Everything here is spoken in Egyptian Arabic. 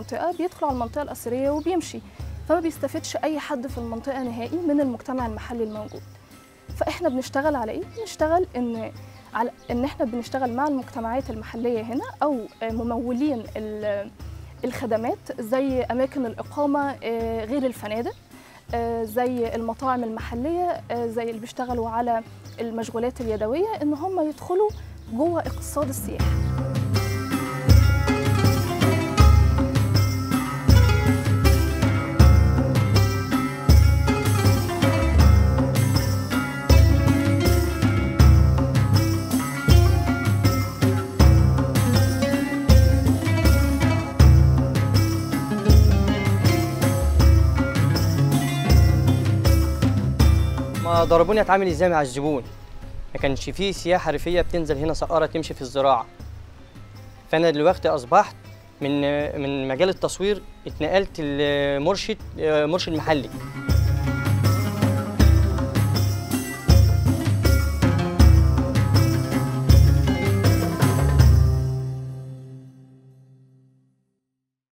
المنطقه بيدخل على المنطقه الاثريه وبيمشي فما بيستفدش اي حد في المنطقه نهائي من المجتمع المحلي الموجود فاحنا بنشتغل على ايه بنشتغل ان على ان احنا بنشتغل مع المجتمعات المحليه هنا او ممولين ال- الخدمات زي اماكن الاقامه آه، غير الفنادق آه، زي المطاعم المحليه آه، زي اللي بيشتغلوا على المشغولات اليدويه ان هم يدخلوا جوه اقتصاد السياحه ما ضربوني اتعامل ازاي مع الزبون ما كانش فيه سياحه ريفيه بتنزل هنا سقاره تمشي في الزراعه فانا دلوقتي اصبحت من من مجال التصوير اتنقلت لمرشد مرشد محلي